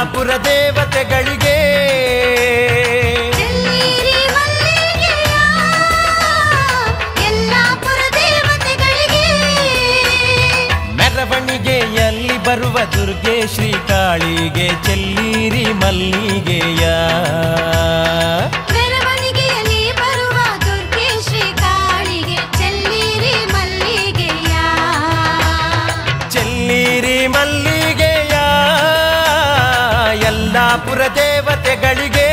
ಎಲ್ಲಾಪುರ ದೇವತೆಗಳಿಗೆ ಚೆನ್ನೀರಿ ಮಲ್ಲಿಗೆಯ ಎಲ್ಲಾಪುರ ದೇವತೆಗಳಿಗೆ ಮೆರವಣಿಗೆಯಲ್ಲಿ ಬರುವ ದುರ್ಗೆ ಶ್ರೀ ಕಾಳಿಗೆ ಚೆಲ್ಲೀರಿ ಮಲ್ಲಿಗೆಯ ಮೆರವಣಿಗೆಯಲ್ಲಿ ಬರುವ ದುರ್ಗೆ ಶ್ರೀ ಕಾಳಿಗೆ ಚೆನ್ನೀರಿ ಮಲ್ಲಿಗೆಯ ಚೆಲ್ಲೀರಿ ಮಲ್ಲಿಗೆಯ ಎಲ್ಲಾಪುರ ದೇವತೆಗಳಿಗೆ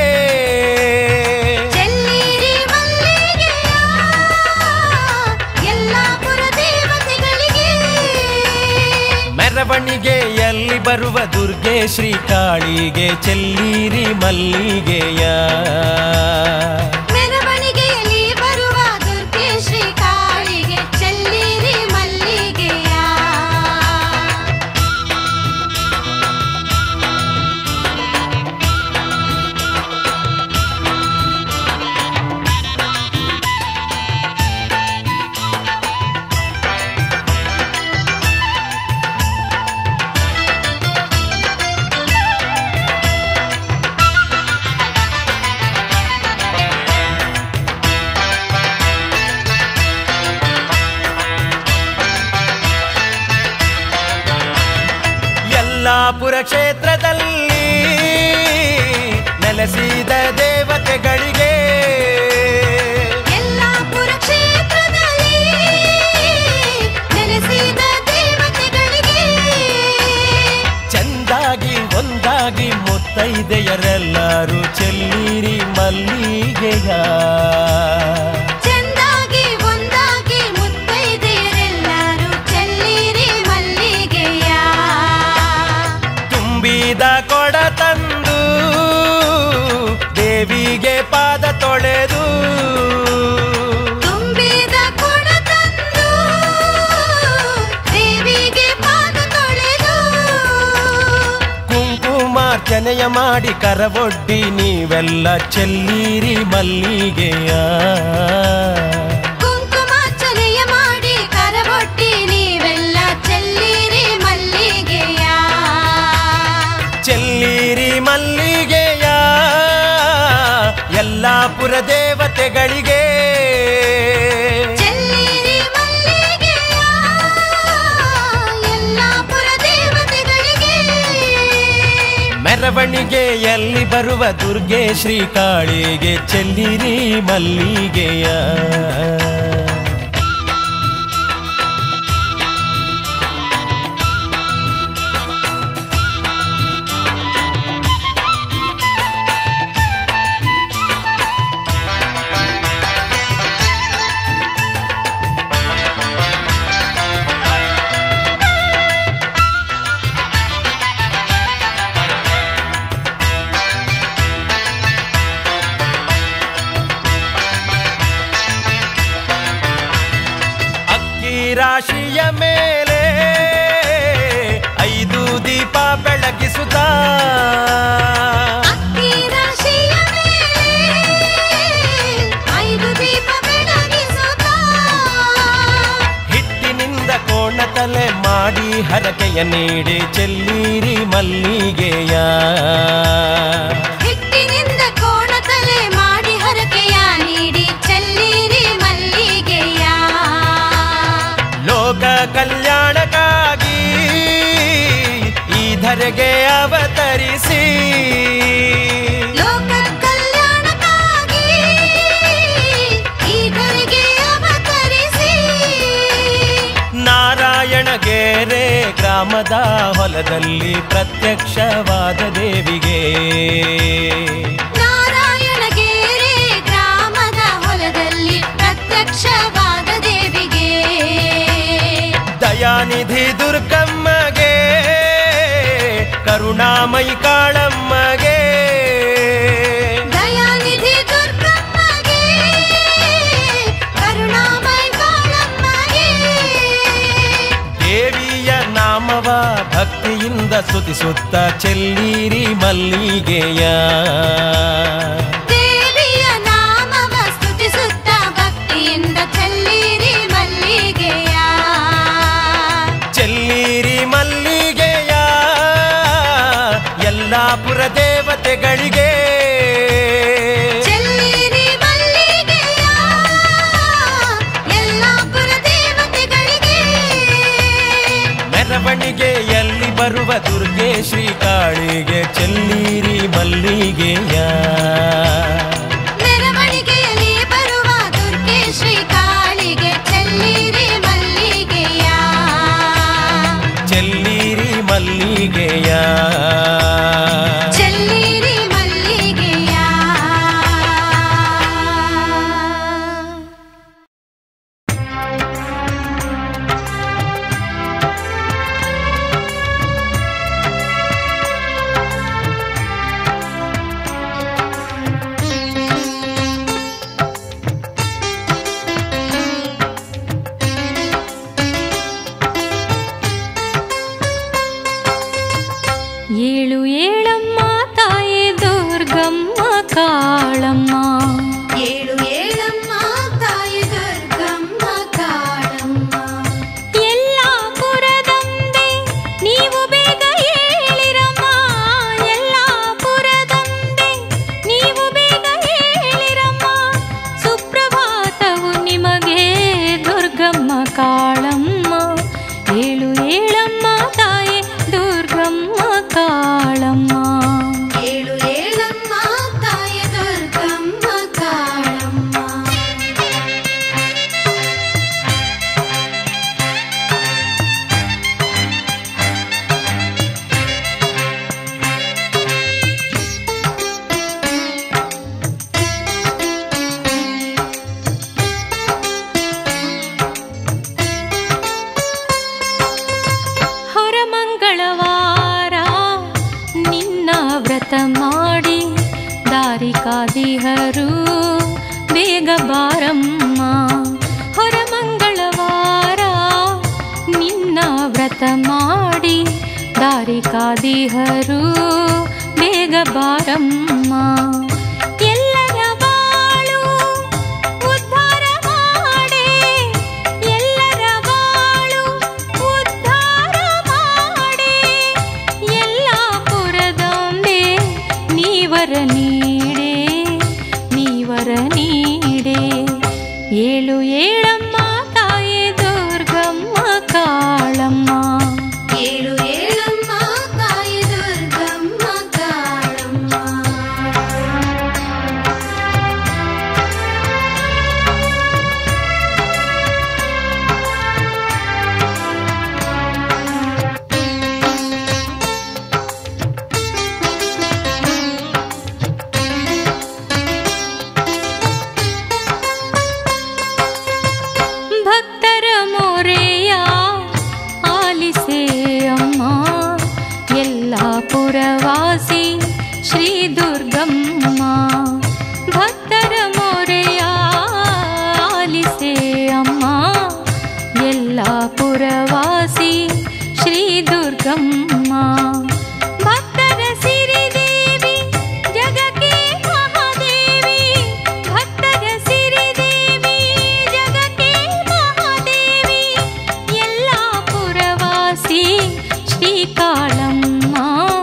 ಚೆನ್ನೀರಿ ಮಲ್ಲಿಗೆಯ ಎಲ್ಲಾಪುರ ದೇವತೆಗಳಿಗೆ ಮೆರವಣಿಗೆಯಲ್ಲಿ ಬರುವ ದುರ್ಗೆ ಶ್ರೀ ಕಾಳಿಗೆ ಚೆಲ್ಲೀರಿ ಮಲ್ಲಿಗೆಯ ಮೆರವಣಿಗೆಯಲ್ಲಿ ಬರುವ ದುರ್ಗೆ ಶ್ರೀ ಕಾಳಿಗೆ ಚೆನ್ನೀರಿ ಮಲ್ಲಿಗೆಯ ಯಲ್ಲಾಪುರ ಕ್ಷೇತ್ರದಲ್ಲಿ ನೆಲೆಸಿದ ದೇವತೆಗಳಿಗೆ ಎಲ್ಲಾಪುರ ಕ್ಷೇತ್ರದಲ್ಲಿ ನೆಲೆಸಿದ ದೇವತೆಗಳಿಗೆ ಚಂದಾಗಿ ಒಂದಾಗಿ ಮುತ್ತೈದೆಯರೆಲ್ಲರೂ ಚೆಲ್ಲೀರಿ ಮಲ್ಲಿಗೆಯ ಚೆಂದಾಗಿ ಒಂದಾಗಿ ಮುತ್ತೈದೆಯರೆಲ್ಲರೂ ಚೆನ್ನೀರಿ ಮಲ್ಲಿಗೆಯ ತುಂಬಿದ ಕೊಡ ತಂದು ದೇವಿಗೆ ಪಾದ ತೊಳೆದು ತುಂಬಿದ ಕೊಡ ತಂದು ದೇವಿಗೆ ಪಾದ ತೊಳೆದು ಕುಂಕುಮಾರ್ಚನೆಯ ಮಾಡಿ ಕರವೊಡ್ಡಿ ನೀವೆಲ್ಲ ಚೆಲ್ಲೀರಿ ಮಲ್ಲಿಗೆಯ ಕುಂಕುಮಾರ್ಚನೆಯ ಮಾಡಿ ಕರಬೊಟ್ಟಿ ನೀವೆಲ್ಲ ಚೆಲ್ಲೀರಿ ಮಲ್ಲಿಗೆಯ ಚೆಲ್ಲೀರಿ ಮಲ್ಲಿಗೆಯ ಎಲ್ಲಾಪುರ ದೇವತೆಗಳಿಗೆ ಚೆನ್ನೀರಿ ಮಲ್ಲಿಗೆಯ ಎಲ್ಲಾಪುರ ದೇವತೆಗಳಿಗೆ ಮೆರವಣಿಗೆಯಲ್ಲಿ ಬರುವ ದುರ್ಗೆ ಶ್ರೀ ಕಾಳಿಗೆ ಚೆಲ್ಲಿರಿ ಮಲ್ಲಿಗೆಯ ಅಕ್ಕಿ ರಾಶಿಯ ಮೇಲೆ ಐದು ದೀಪ ಬೆಳಗಿಸುತ್ತ ಅಕ್ಕಿ ರಾಶಿಯ ಮೇಲೆ ಐದು ದೀಪ ಬೆಳಗಿಸುತ್ತಾ ಹಿಟ್ಟಿನಿಂದ ಕೋಣ ತಲೆ ಮಾಡಿ ಹರಕೆಯ ನೀಡಿ ಚೆಲ್ಲೀರಿ ಮಲ್ಲಿಗೆಯ ಹಿಟ್ಟಿನಿಂದ ಕೋಣ ತಲೆ ಮಾಡಿ ಹರಕೆಯ ನೀಡಿ ಚೆಲ್ಲೀರಿ ಮಲ್ಲಿಗೆಯ ಲೋಕ ಕಲ್ಯಾಣಕ್ಕಾಗಿ ಈ ಧರೆಗೆ ಅವತರಿಸಿ ಲೋಕ ಕಲ್ಯಾಣಕ್ಕಾಗಿ ಈ ಧರೆಗೆ ಅವತರಿಸಿ ನಾರಾಯಣಗೆರೆ ಗ್ರಾಮದ ಹೊಲದಲ್ಲಿ ಪ್ರತ್ಯಕ್ಷವಾದ ದೇವಿಗೆ ನಾರಾಯಣಗೆರೆ ಗ್ರಾಮದ ಹೊಲದಲ್ಲಿ ಪ್ರತ್ಯಕ್ಷವಾದ ದೇವಿಗೆ ದಯಾನಿಧಿ ದುರ್ಗಮ್ಮಗೆ ಕರುಣಾಮಯಿ ಕಾಳಮ್ಮಗೆ ದಯಾನಿಧಿ ದುರ್ಗಮ್ಮಗೆ ಕರುಣಾಮಯ ಕಾಳಮ್ಮಗೆ ದೇವಿಯ ನಾಮವ ಭಕ್ತಿಯಿಂದ ಸ್ತುತಿಸುತ್ತ ಚೆಲ್ಲೀರಿ ಮಲ್ಲಿಗೆಯ ದೇವಿಯ ನಾಮವ ಸ್ತುತಿಸುತ್ತ ಭಕ್ತಿಯಿಂದ ಚೆಲ್ಲೀರಿ ಮಲ್ಲಿಗೆಯ ಚೆಲ್ಲೀರಿ ಮಲ್ಲಿಗೆಯ ಎಲ್ಲಾ ಯಲ್ಲಾಪುರ ದೇವತೆಗಳಿಗೆ ಚೆಲ್ಲಿರಿ ಮಲ್ಲಿಗೆಯ ಯಲ್ಲಾಪುರ ದೇವತೆಗಳಿಗೆ ಮೆರವಣಿಗೆಯಲ್ಲಿ ಬರುವ ದುರ್ಗೆ ಶ್ರೀ ಕಾಳಿಗೆ ಚೆಲ್ಲೀರಿ ಮಲ್ಲಿಗೆಯ ಮೆರವಣಿಗೆಯಲ್ಲಿ ಬರುವ ದುರ್ಗೆ ಶ್ರೀ ಕಾಳಿಗೆ ಚೆಲ್ಲಿರಿ ಮಲ್ಲಿಗೆಯ ಚೆಲ್ಲೀರಿ ಮಲ್ಲಿಗೆಯ ಚೆಲ್ಲಿರಿ ಮಲ್ಲಿಗೆಯ ಏಳು ಏಳಮ್ಮ ತಾಯಿ ದುರ್ಗಮ್ಮ ಕಾಳಮ್ಮ ಏಳು ಏಳಮ್ಮ ತಾಯಿ ದುರ್ಗಮ್ಮ ಕಾಳಮ್ಮ ಎಲ್ಲಾಪುರದಂದೆ ನೀವು ಬೇಗ ಏಳಿರಮ್ಮ ಎಲ್ಲಾಪುರದಂದೆ ನೀವು ಬೇಗ ಏಳಿರಮ್ಮ ಸುಪ್ರಭಾತವು ನಿಮಗೆ ದುರ್ಗಮ್ಮ ಕಾಳಮ್ಮ ಏಳು ಏಳಮ್ಮ ತಾಯಿ ದುರ್ಗಮ್ಮ ಕಾಳಮ್ಮ ಏಳು ಏಳಮ್ಮ ತಾಯಿ ದುರ್ಗಮ್ಮ ಕಾಳಮ್ಮ ಹೊರ ಮಂಗಳವಾರ ನಿನ್ನ ವ್ರತ ಮಾಡಿ ದಾರಿ ಕಾದಿಹರು ಬೇಗ ಬಾರಮ್ಮ ಹೊರ ಮಂಗಳವಾರ ನಿನ್ನ ವ್ರತ ಮಾಡಿ ದಾರಿ ಕಾದಿಹರು ಬೇಗ ಬಾರಮ್ಮ ಎಲ್ಲರ ಬಾಳು ಉದ್ಧಾರ ಮಾಡೆ ಎಲ್ಲರ ಬಾಳು ಉದ್ಧಾರ ಮಾಡೆ ಎಲ್ಲಾಪುರದೊಂದೆ ನೀವರ ನೀಡೆ ನೀವರ ನೀಡೆ ಏಳು ಏಳಮ್ಮ ತಾಯಿ ದುರ್ಗಮ್ಮ ಕಾಳಮ್ಮ ಏಳು ಏಳಮ್ಮ ತಾಯಿ ದುರ್ಗಮ್ಮ ಕಾಳಮ್ಮ ಭಕ್ತರ ಮೊರೆಯ ಆಲಿಸೆ ಅಮ್ಮ ಎಲ್ಲಾಪುರವಾಸಿ ಶ್ರೀ ದುರ್ಗಮ್ಮ ಭಕ್ತರ ಮೊರೆಯ ಆಲಿಸೆ ಅಮ್ಮ ಎಲ್ಲಾಪುರವಾಸಿ ಶ್ರೀ ದುರ್ಗಮ್ಮ ಭಕ್ತರ ಸಿರಿದೇವಿ ಜಗಕ್ಕೆ ಮಹಾದೇವಿ ಭಕ್ತರ ಸಿರಿದೇವಿ ಜಗಕ್ಕೆ ಮಹಾದೇವಿ ಎಲ್ಲಾಪುರವಾಸಿ ಶ್ರೀಕಾಳಮ್ಮ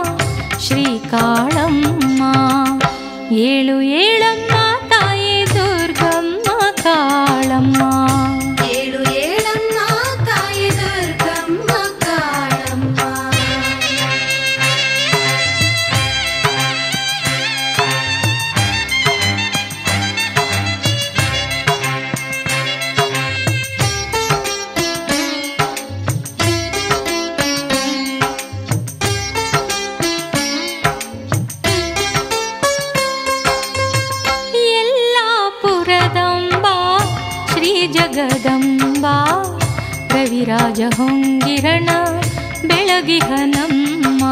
ಶ್ರೀಕಾಳಮ್ಮ ಏಳು ಏಳಮ್ಮ ತಾಯಿ ದುರ್ಗಮ್ಮ ಕಾಳಮ್ಮ ಏಳು ಏಳಮ್ಮ ತಾಯಿ ದುರ್ಗಮ್ಮ ಕಾಳಮ್ಮ ಎಲ್ಲಾಪುರದಂಬ ಶ್ರೀ ಜಗದಂಬ ರವಿರಾಜ ಹೊಂಗಿರಣ ಬೆಳಗಿಹನಮ್ಮ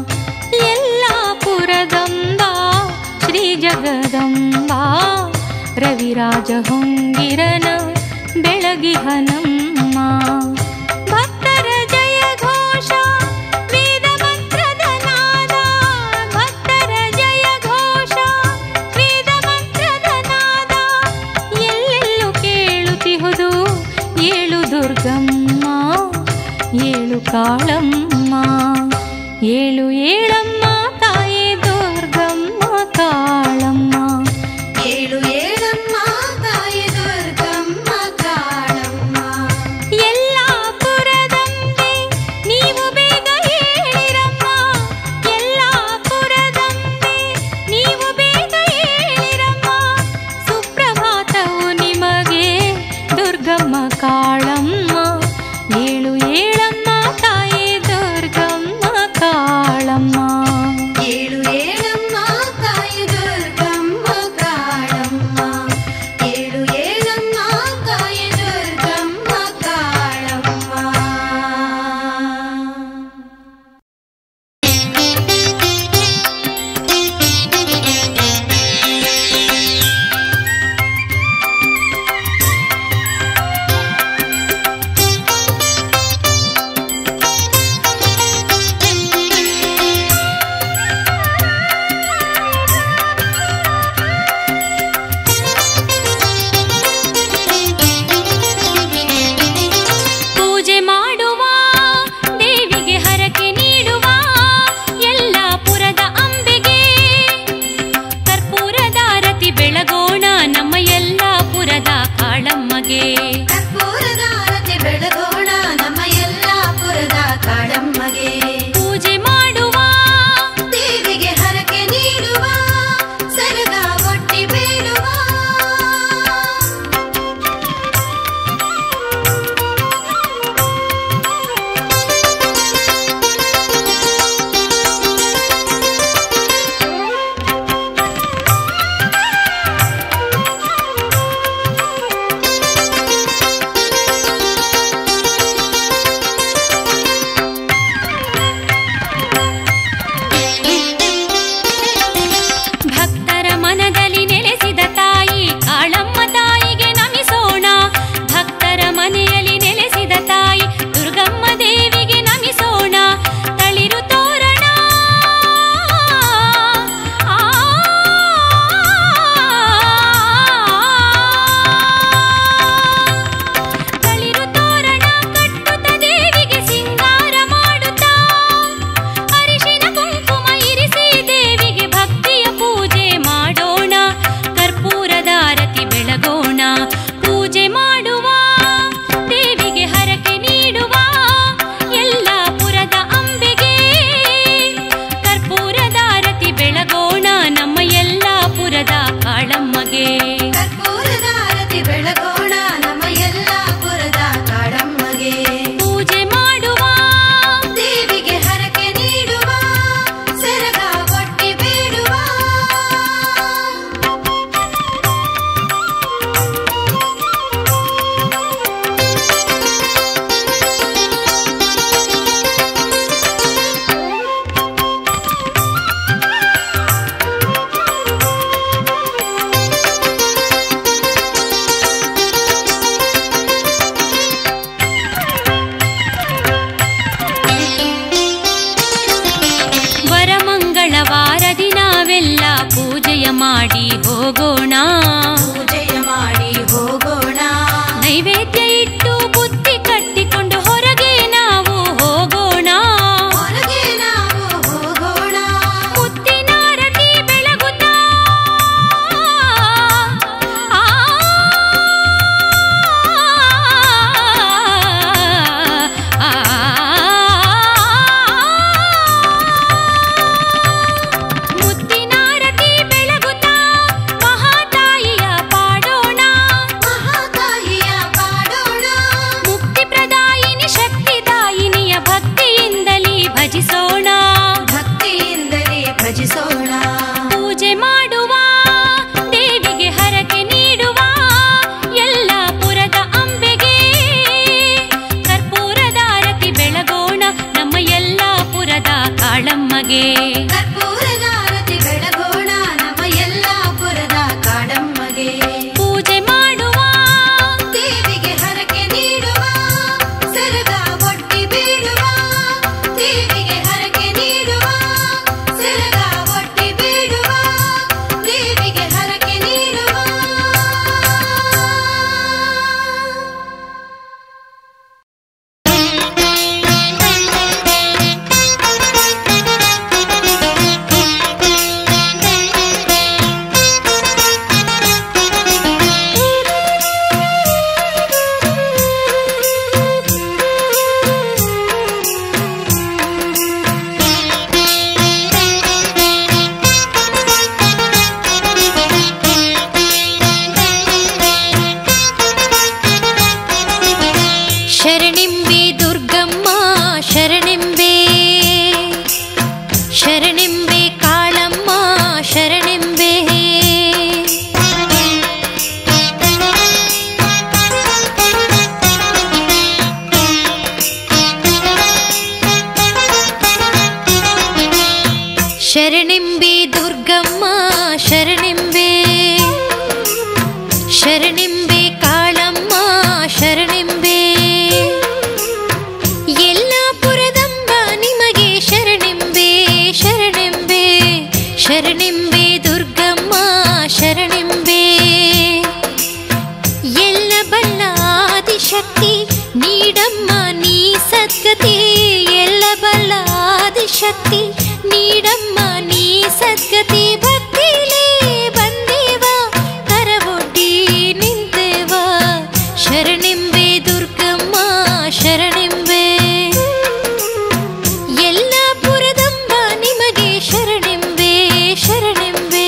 ಎಲ್ಲಾಪುರದಂಬ ಶ್ರೀ ಜಗದಂಬ ರವಿರಾಜ ಹೊಂಗಿರಣ ಬೆಳಗಿಹನಮ್ಮ ಭಕ್ತರ ಜಯ ಘೋಷ ವೇದ ಮಂತ್ರದ ನಾದ ಭಕ್ತರ ಜಯ ಘೋಷ ವೇದ ಮಂತ್ರದ ನಾದ ಎಲ್ಲೆಲ್ಲೂ ಕೇಳುತ್ತಿಹುದು ಏಳು ದುರ್ಗಮ್ಮ ಏಳು ಕಾಳಮ್ಮ ಏಳು ಏಳಮ್ಮ ತಾಯೇ ಕಾಳಮ್ಮಗೆ ಕರ್ಪೂರದಾರತಿ ಬೆಳಗೋಣ ನಮ್ಮ ಯಲ್ಲಾಪುರದ ಕಾಡಮ್ಮಗೆ ಪೂಜೆ ಮಾಡುವ ದೇವಿಗೆ ಹರಕೆ ನೀಡುವ ಸರಗ ಒಟ್ಟಿ ಬೀಳುವ ದೇವಿಗೆ ಹರಕೆ ನೀಡುವ ಸರಗ ಒಟ್ಟಿ ಬೀಳುವ ದೇವಿಗೆ ಹರಕೆ ನೀಡುವ ಶರಣಿಂಬೆ ದುರ್ಗಮ್ಮ ಶರಣಿಂಬೆ ಶರಣಿಂಬೆ ಕಾಳಮ್ಮ ಶರಣಿಂಬೆ ಶರಣಿಂಬೆ ದುರ್ಗಮ್ಮ ಶರಣಿಂಬೆ ಶರಣಿಂಬೆ ಕಾಳಮ್ಮ ಶರಣಿಂಬೆ ಯಲ್ಲಾಪುರದಂಬ ನಿಮಗೆ ಶರಣಿಂಬೆ ಶರಣಿಂಬೆ ಶರಣಿಂಬೆ ದುರ್ಗಮ್ಮ ಶರಣಿಂಬೆ ಎಲ್ಲ ಬಲ್ಲ ಆದಿಶಕ್ತಿ ನೀಡಮ್ಮ ನೀ ಸದ್ಗತಿ ಎಲ್ಲ ಬಲ್ಲ ಆದಿಶಕ್ತಿ ನೀಡಮ್ಮ ನೀ ಸದ್ಗತಿ ಭಕ್ತಿಲೇ ಬಂದೇವ ಕರವೊಡ್ಡಿ ನಿಂತೇವ ಶರಣಿಂಬೆ ದುರ್ಗಮ್ಮ ಶರಣಿಂಬೆ ಯಲ್ಲಾಪುರದಂಬ ನಿಮಗೆ ಶರಣಿಂಬೆ ಶರಣಿಂಬೆ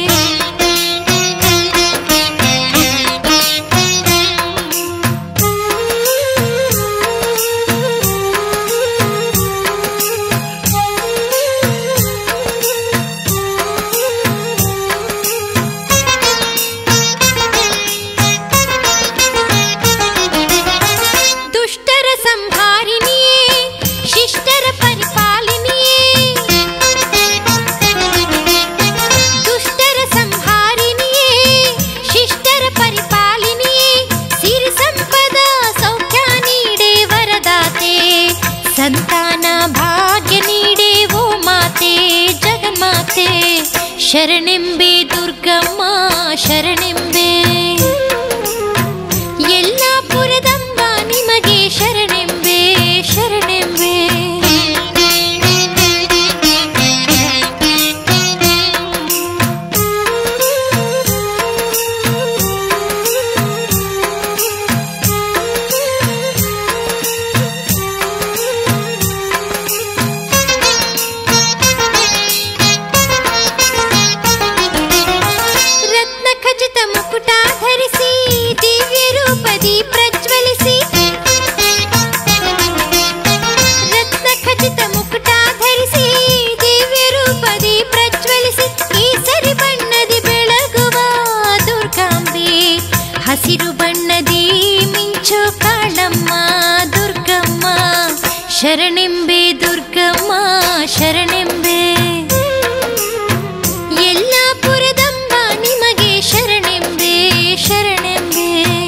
ದುಷ್ಟರ ಸಂಹಾರಿಣಿಯೇ ಶಿಷ್ಟರ ಪರಿಪಾಲಿನಿಯೇ ದುಷ್ಟರ ಸಂಹಾರಿಣಿಯೇ ಶಿಷ್ಟರ ಪರಿಪಾಲಿನಿಯೇ ಸಿರಿ ಸಂಪದ ಸೌಖ್ಯ ನೀಡೆ ವರದಾತೆ ಸಂತಾನ ಭಾಗ್ಯ ನೀಡೆ ಓ ಮಾತೆ ಜಗನ್ಮಾತೆ ಶರಣಿಂಬೆ ದುರ್ಗಮ್ಮ ಶರಣಿಂಬೆ ಯಲ್ಲಾಪುರದಂಬ ನಿಮಗೆ ಶರಣಿಂಬೆ ಶರಣಿಂಬೆ ರತ್ನ ಖಚಿತ ಮುಕುಟ ಧರಿಸಿ ದಿವ್ಯ ರೂಪದಿ ಪ್ರಜ್ವಲಿಸಿ ರತ್ನ ಖಚಿತ ಮುಕುಟ ಧರಿಸಿ ದಿವ್ಯ ರೂಪದಿ ಪ್ರಜ್ವಲಿಸಿ ಕೇಸರಿ ಬಣ್ಣದಿ ಬೆಳಗುವ ದುರ್ಗಾಂಬೆ ಹಸಿರು ಬಣ್ಣದಿ ಮಿಂಚು ಕಾಳಮ್ಮ ದುರ್ಗಮ್ಮ ಶರಣಿಂಬೆ ದುರ್ಗಮ್ಮ ಶರಣಿಂಬೆ ಯಲ್ಲಾಪುರದಂಬ ನಿಮಗೆ ಶರಣಿಂಬೆ ಶರಣಿಂಬೆ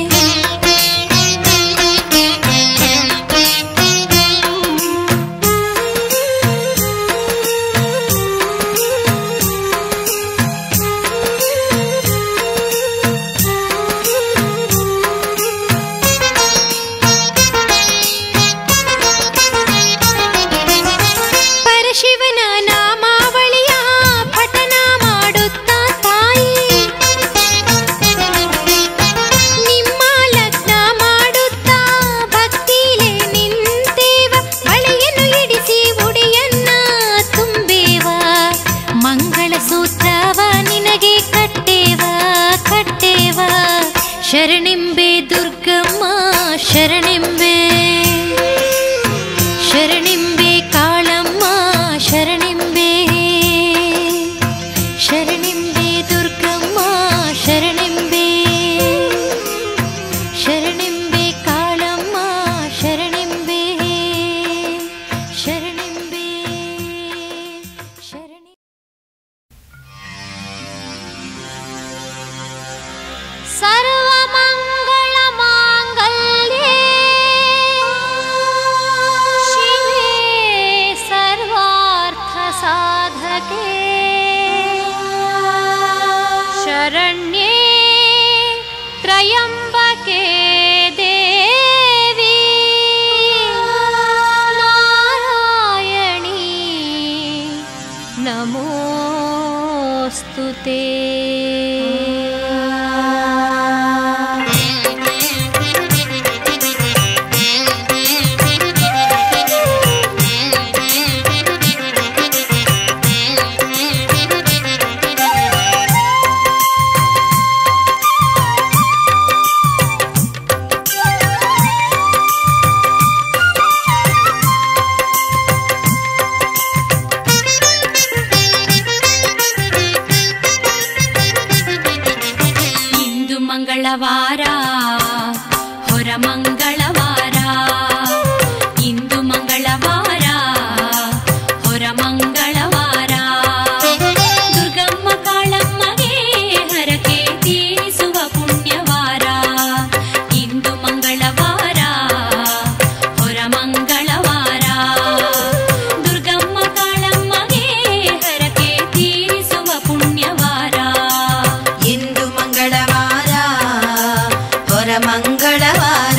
ಪರಶಿವನ ನಾಮಾವಳಿಯ ಪಠನ ಮಾಡುತ್ತಾ ತಾಯಿ ನಿಮ್ಮ ಲಗ್ನ ಮಾಡುತ್ತಾ ಭಕ್ತಿಲೆ ನಿಂತೇವ ಬಳೆಯನ್ನು ಇಡಿಸಿ ಉಡಿಯನ್ನ ತುಂಬೇವ ಮಂಗಳ ಸೂತ್ರವ ನಿನಗೆ ಕಟ್ಟೇವ ಕಟ್ಟೇವ ಶರಣಿಂಬೆ ದುರ್ಗಮ್ಮ ಶರಣಿಂಬೆ ಶರಣಿಂಬೆ ಕಾಳಮ್ಮ ಶರಣಿಂಬೆ नमोऽस्तु ते ಇಂದು ಮಂಗಳವಾರ ಹೊರ ಮಂಗಳವಾರ ಇಂದು ಮಂಗಳವಾರ ಹೊರ ಮಂಗಳವಾರ ದುರ್ಗಮ್ಮ ಕಾಳಮ್ಮಗೆ ಹರಕೆ ತೀರಿಸುವ ಪುಣ್ಯವಾರ ಇಂದು ಮಂಗಳವಾರ ಹೊರ ಮಂಗಳವಾರ ದುರ್ಗಮ್ಮ ಕಾಳಮ್ಮಗೆ ಹರಕೆ ತೀರಿಸುವ ಪುಣ್ಯವಾರ ಇಂದು ಮಂಗಳವಾರ ಹೊರ ಮಂಗಳವಾರ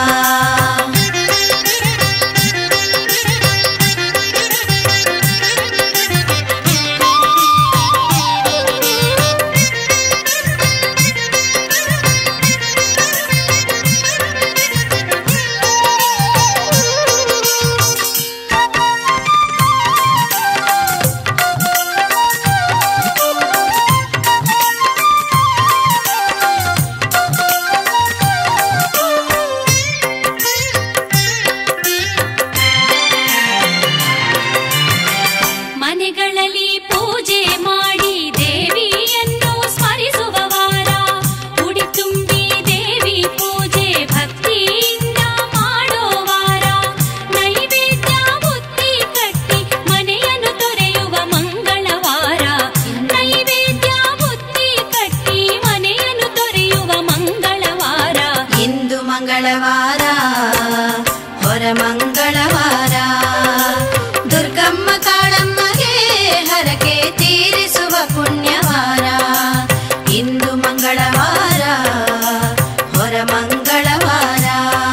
ಮನೆಗಳಲ್ಲಿ ಪೂಜೆ ಮಾಡಿ ದೇವಿಯನ್ನು ಸ್ಮರಿಸುವ ವಾರ ಉಡಿ ತುಂಬಿ ದೇವಿ ಪೂಜೆ ಭಕ್ತಿಯಿಂದ ಮಾಡೋ ವಾರ ನೈವೇದ್ಯ ಬುತ್ತಿ ಕಟ್ಟಿ ಮನೆಯನ್ನು ತೊರೆಯುವ ಮಂಗಳವಾರ ನೈವೇದ್ಯ ಬುತ್ತಿ ಕಟ್ಟಿ ಮನೆಯನ್ನು ತೊರೆಯುವ ಮಂಗಳವಾರ ಇಂದು ಮಂಗಳವಾರ ಹೊರ ಮಂಗಳವಾರ ದುರ್ಗಮ್ಮ ಕಾಳಮ್ಮಗೆ ಹರಕೆ ತೀರಿಸುವ ಪುಣ್ಯವಾರ ಇಂದು ಮಂಗಳವಾರ ಹೊರ ಮಂಗಳವಾರ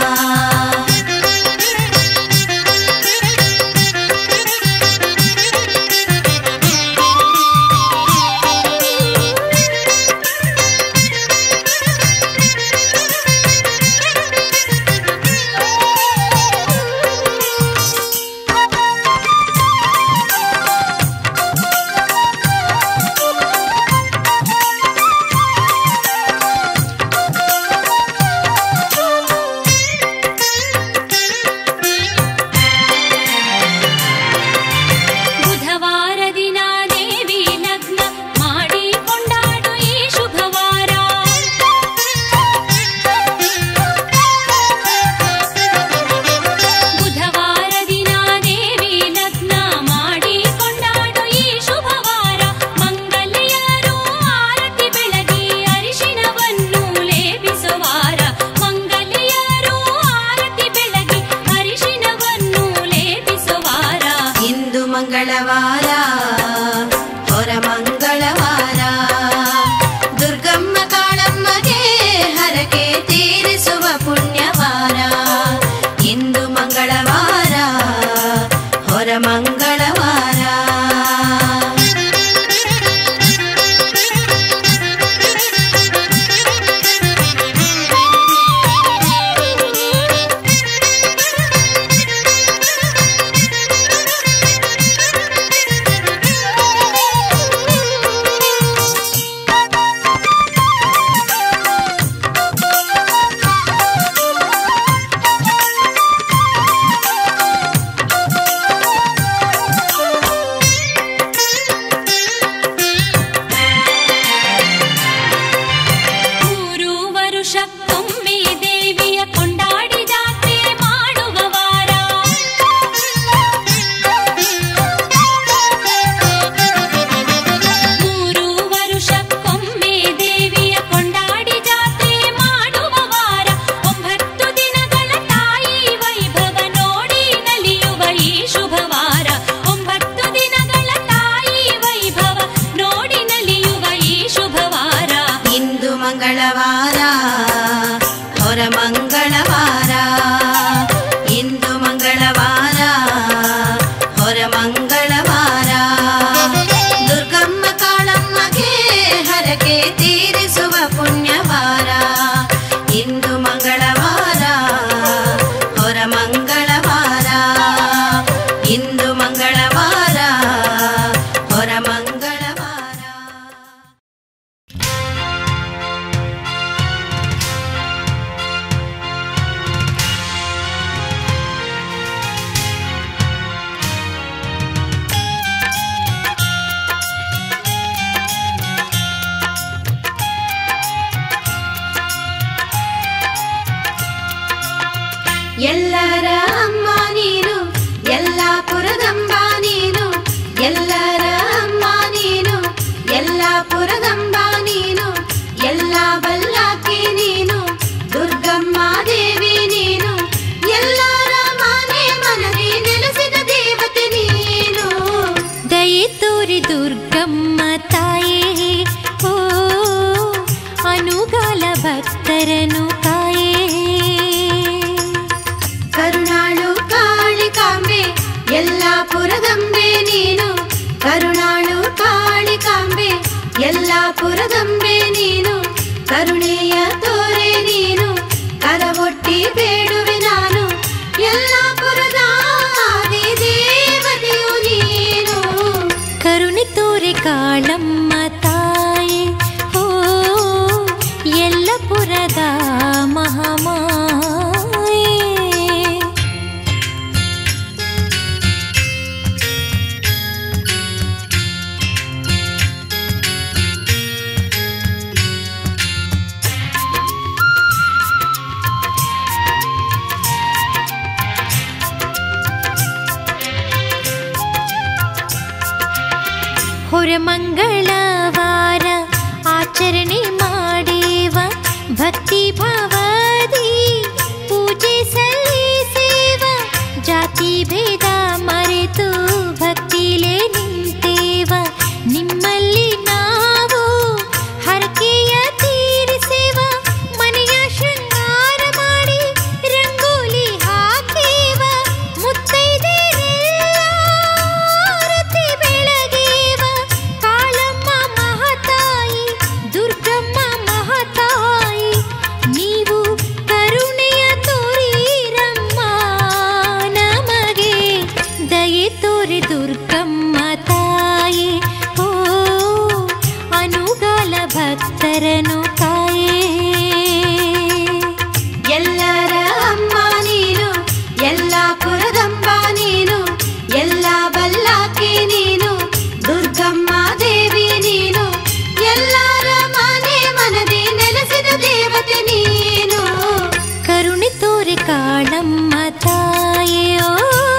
ಬುಧವಾರ ದಿನ ದೇವಿ ಲಗ್ನ ಮಾಡಿ ಕೊಂಡಾಡು ಈ ಶುಭವಾರ ಬುಧವಾರ ದಿನ ದೇವಿ ಲಗ್ನ ಮಾಡಿ ಕೊಂಡಾಡು ಈ ಶುಭವಾರ ಮಂಗಲೆಯರು ಆರತಿ ಬೆಳಗಿ ಅರಿಶಿನವನ್ನು ಲೇಪಿಸುವಾರ ಮಂಗಲೆಯರು ಆರತಿ ಬೆಳಗಿ ಅರಿಶಿನವನ್ನು ಲೇಪಿಸುವಾರ ಇಂದು ಮಂಗಳವಾರ ಹೊರ ಮಂಗಳವಾರ ದುರ್ಗಮ್ಮ ಕಾಳಮ್ಮಗೆ ಹರಕೆ ತೀರಿಸುವ ಪುಣ್ಯವಾರ ಇಂದು ಮಂಗಳವಾರ ಹೊರ ಮಂಗಳವಾರ ಿ ತೋರಿ ದುರ್ಗಮ್ಮ ತಾಯೇ ಓ ಅನುಗಾಲ ಭಕ್ತರನು ಕಾಯೇ ಕರುಣಾಳು ಕಾಳಿಕಾಂಬೆ ಎಲ್ಲಾಪುರದಂಬೆ ನೀನು ಕರುಣಾಳು ಕಾಳಿಕಾಂಬೆ ಎಲ್ಲಾಪುರದಂಬೆ ನೀನು ಕರುಣೆಯ ತೋರೆ ನೀನು ಕರವೊಟ್ಟಿ ಬೇಡುವೆ ನಾನು ಎಲ್ಲಾಪುರದ ಆದಿ ದೇವತೆಯು ನೀನು ಕರುಣೆ ತೋರೆ ಕಾಳಮ್ಮ ತಾಯೇ ಓ ಎಲ್ಲಪುರದ ಮಹಾಮಾಯೇ ಹೊರಮಂಗಳವಾರ ಆಚರಣೆ ಮಾಡೇವ ಭಕ್ತಿ ಭಾವದಿ ಪೂಜೆ ಸಲ್ಲಿಸೇವ ಜಾತಿ ಭೇದ ಮರೆತು ಭಕ್ತಿಲೇ ನಿಂತೇವ ನಿಮ್ಮಲ್ಲಿ ನಾವು ಹರಕೆಯ ತೀರಿಸೇವ ಮನೆಯ ಶೃಂಗಾರ ಮಾಡಿ ರಂಗೋಲಿ ಹಾಕೇವ ಮುತ್ತೈದೆಯರೆಲ್ಲ ಆರತಿ ಬೆಳಗೇವ ಕಾಳಮ್ಮ ಮಹತಾಯಿ ದುರ್ಗಮ್ಮ ಮಹತಾಯಿ ನೀವು ಕರುಣೆಯ ತೋರಿರಮ್ಮ ನಮಗೆ ದಯೆ ತೋರಿ ದುರ್ಗಮ್ಮ ತಾಯಿ ಓ ಅನುಗಾಲ ಭಕ್ತರನು ಕಾಯೇ ಎಲ್ಲರ ಅಮ್ಮ ನೀನು ಎಲ್ಲಾಪುರದಂಬ ನೀನು ಎಲ್ಲ ಬಲ್ಲಾಕಿ ನೀನು ದುರ್ಗಮ್ಮ ದೇವಿ ನೀನು ಎಲ್ಲರ ಮನೆ ಮನದಿ ನೆಲೆಸಿದ ದೇವತೆ ನೀನು ಕರುಣೆ ತೋರೆ ಕಾಳಮ್ಮ ತಾಯೆಯೋ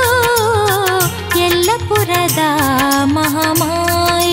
ಎಲ್ಲಪುರದ ಮಹಾಮಾಯೇ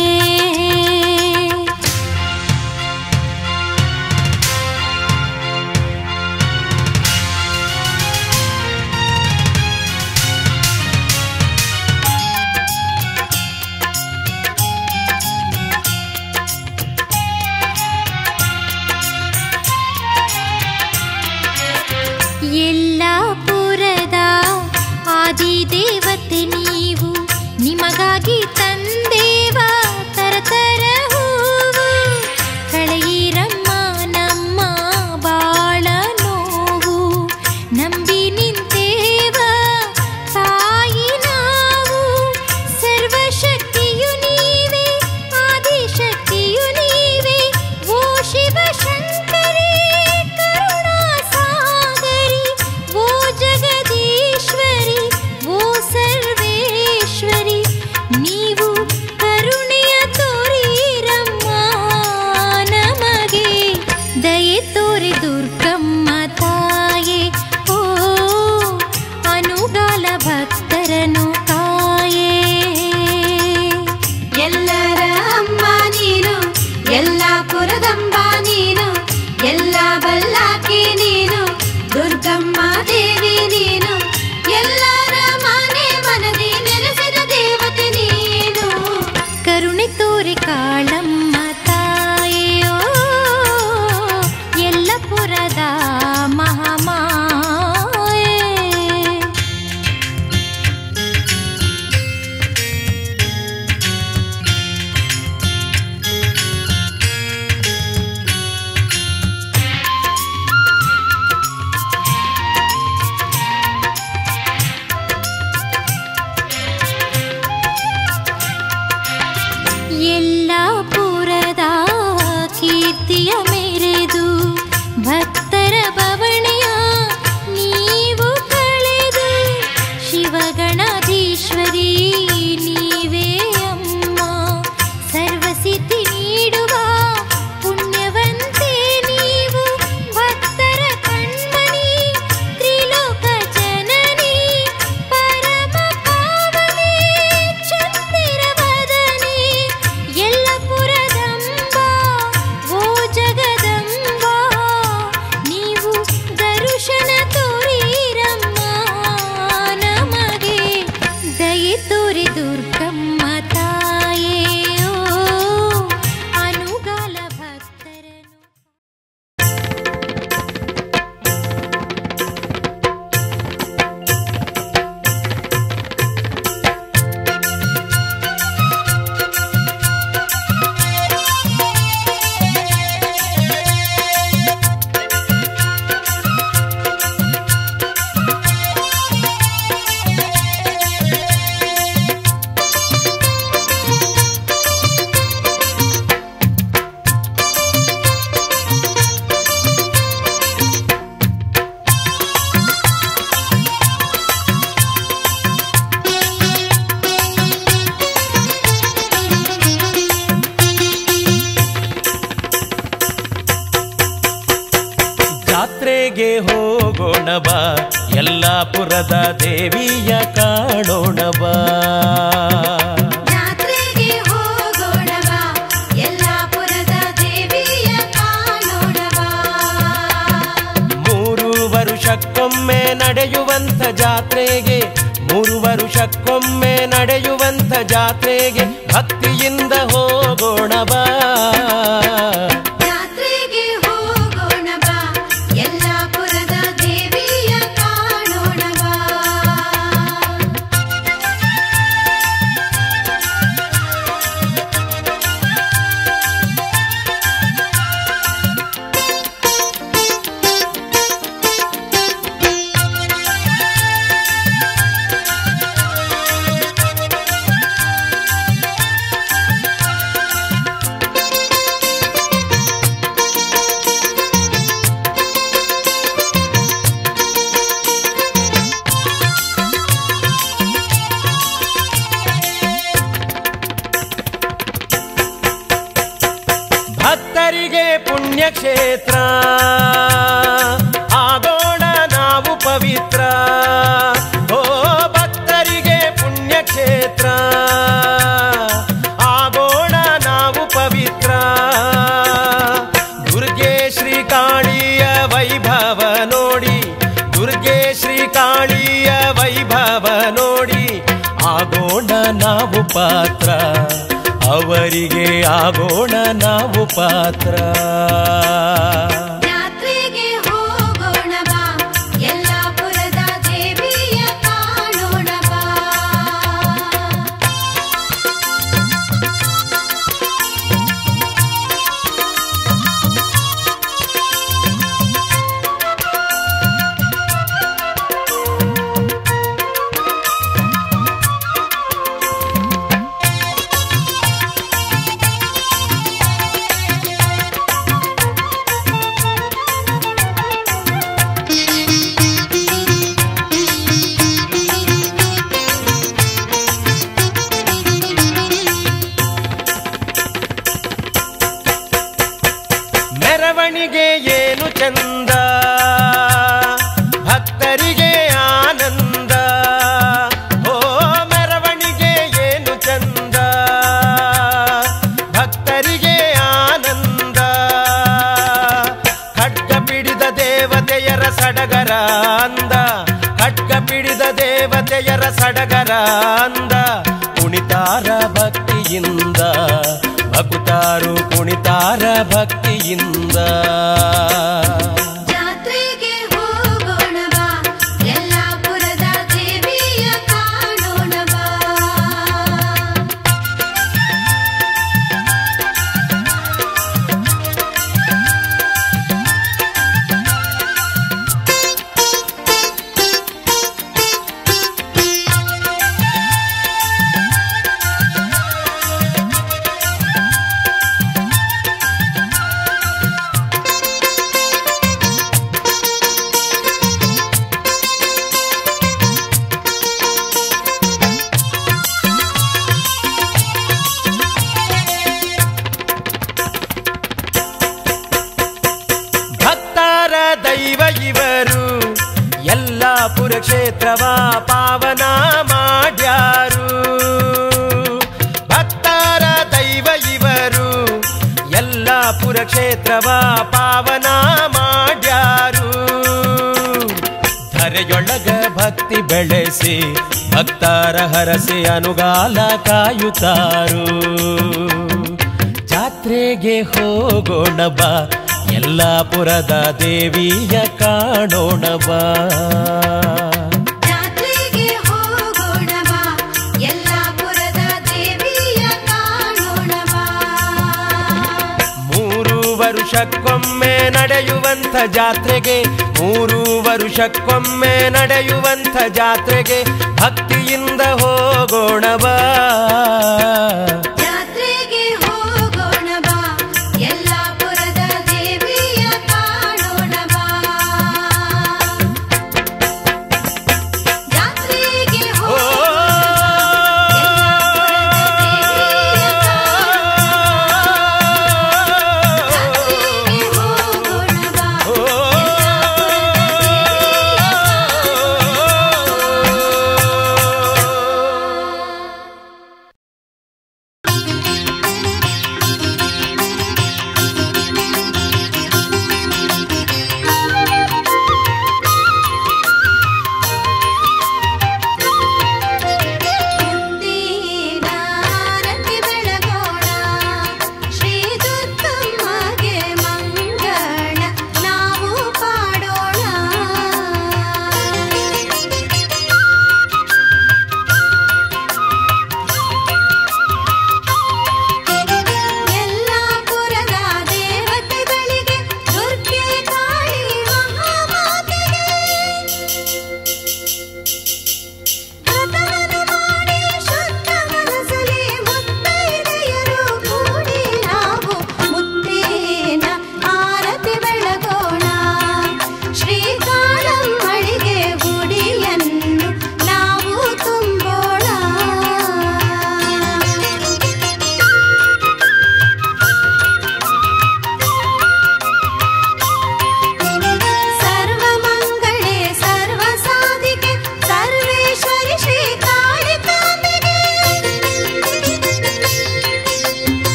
ಎಲ್ಲಾಪುರದ ಆದಿದೇವತೆ ನೀವು ನಿಮಗಾಗಿ ತಂದೇವ ತರತರ ಹೂವು ಕಳೆಯಿರಮ್ಮ ನಮ್ಮ ಬಾಳ ನೋವು ನಂಬಿ ನಿಂತೇವ ತಾಯಿ ನಾವು ಸರ್ವಶಕ್ತಿಯು ನೀವೇ ಆದಿಶಕ್ತಿಯು ನೀವೇ ಓ ಶಿವ ಶಂಕರಿ ಕರುಣಾ ಸಾಗರಿ ಓ ಜಗದೀಶ್ವರಿ ಓ ಸರ್ವೇಶ್ವರಿ ನೀವು ಕರುಣೆಯ ತೋರಿರಮ್ಮ ನಮಗೆ ದಯೆ ತೋರಿ ದುರ್ಗಮ್ಮ ತಾಯೇ ಓ ಅನುಗಾಲ ಭಕ್ತರನು ಕಾಯೇ ಎಲ್ಲರ ಅಮ್ಮ ನೀನು ಎಲ್ಲಾಪುರದಂಬ ನೀನು ಎಲ್ಲ ಬಲ್ಲಾಕಿ ನೀನು ದುರ್ಗಮ್ಮ ದೇವಿ ನೀನು ಎಲ್ಲರ ಮನೆ ಮನದಿ ನೆಲೆಸಿದ ದೇವತೆ ನೀನು ಕರುಣೆ ತೋರಿ ಕಾಳಮ್ಮ ತಾಯೆಯೋ ಎಲ್ಲಪುರದ ಮಹಾಮಾಯೇ ಎಲ್ಲಾಪುರದ ಕೀರ್ತಿಯ ಮೆರೆದು ಭಕ್ತರ ಬವಣೆಯ ನೀವು ಕಳೆದು ಶಿವಗಣಾಧೀಶ್ವರಿ ನೀವೇ ಅಮ್ಮ ಸರ್ವಸಿದ್ಧಿ ನೀಡುವ ಪುಣ್ಯವಂತೆ ನೀವು ಭಕ್ತರ ಕಣ್ಮಣಿ ತ್ರಿಲೋಕ ಜನನಿ ಪರಮ ಪಾವನೆ ಚಂದಿರ ವದನೆ ಎಲ್ಲಪುರ ಜಾತ್ರೆಗೆ ಹೋಗೋಣ ಬಾ ಯಲ್ಲಾಪುರದ ದೇವಿಯ ಕಾಣೋಣ ಬಾ ಜಾತ್ರೆಗೆ ಹೋಗೋಣ ಬಾ ಯಲ್ಲಾಪುರದ ದೇವಿಯ ಕಾಣೋಣ ಬಾ ಮೂರು ವರುಷಕ್ಕೊಮ್ಮೆ ನಡೆಯುವಂಥ ಜಾತ್ರೆಗೆ ಮೂರು ವರುಷಕ್ಕೊಮ್ಮೆ ನಡೆಯುವಂಥ ಜಾತ್ರೆಗೆ ಭಕ್ತಿಯಿಂದ ಹೋಗೋಣ ಬಾ ಜಾತ್ರೆಗೆ ಹೋಗೋಣ ಬಾ ಯಲ್ಲಾಪುರದ ದೇವಿಯ ಕಾಣೋಣ ಬಾ ಭಕ್ತರಿಗೆ ಪುಣ್ಯಕ್ಷೇತ್ರ ಆಗೋಣ ನಾವು ಪವಿತ್ರ ಓ ಭಕ್ತರಿಗೆ ಪುಣ್ಯಕ್ಷೇತ್ರ ಆಗೋಣ ನಾವು ಪವಿತ್ರ ದುರ್ಗೆ ಶ್ರೀ ಕಾಳಿಯ ವೈಭವ ನೋಡಿ ದುರ್ಗೆ ಶ್ರೀ ಕಾಳಿಯ ವೈಭವ ನೋಡಿ ಆಗೋಣ ನಾವು ಪಾತ್ರ ಅವರಿಗೆ ಆಗೋಣ ನಾವು ಪಾತ್ರ ಜಾತ್ರೆಗೆ ಹೋಗೋಣ ಬಾ ಯಲ್ಲಾಪುರದ ದೇವಿಯ ಕಾಣೋಣ ಬಾ ಮೆರವಣಿಗೆ ಏನು ಚಂದ ಭಕ್ತರಿಗೆ ಆನಂದ ಓ ಮೆರವಣಿಗೆ ಏನು ಚಂದ ಭಕ್ತರಿಗೆ ಆನಂದ ಖಡ್ಗ ಪಿಡಿದ ದೇವತೆಯರ ಸಡಗರ ಅಂದ ಖಡ್ಗ ಪಿಡಿದ ದೇವತೆಯರ ಸಡಗರ ಅಂದ ಕುಣಿತಾರ ಭಕ್ತಿಯಿಂದ ಭಕ್ತಾರು ಕುಣಿತಾರ ಭಕ್ತಿಯಿಂದ ಜಾತ್ರೆಗೆ ಹೋಗೋಣ ಬಾ ಯಲ್ಲಾಪುರದ ದೇವಿಯ ಕಾಣೋಣ ಬಾ ಭಕ್ತರ ದೈವ ಇವರು ಯಲ್ಲಾಪುರ ಕ್ಷೇತ್ರವ ಪಾವನ ಮಾಡ್ಯಾರು ಭಕ್ತರ ದೈವ ಇವರು ಯಲ್ಲಾಪುರ ಕ್ಷೇತ್ರವ ಪಾವನ ಮಾಡ್ಯಾರು ಧರೆಯೊಳಗ ಭಕ್ತಿ ಬೆಳೆಸಿ ಭಕ್ತರ ಹರಸಿ ಅನುಗಾಲ ಕಾಯುತ್ತಾರು ಜಾತ್ರೆಗೆ ಹೋಗೋಣ ಬಾ ಯಲ್ಲಾಪುರದ ದೇವಿಯ ಕಾಣೋಣ ಬಾ ಜಾತ್ರೆಗೆ ಹೋಗೋಣ ಬಾ ಯಲ್ಲಾಪುರದ ದೇವಿಯ ಕಾಣೋಣ ಬಾ ಮೂರು ವರುಷಕ್ಕೊಮ್ಮೆ ನಡೆಯುವಂಥ ಜಾತ್ರೆಗೆ ಮೂರು ವರುಷಕ್ಕೊಮ್ಮೆ ನಡೆಯುವಂಥ ಜಾತ್ರೆಗೆ ಭಕ್ತಿಯಿಂದ ಹೋಗೋಣ ಬಾ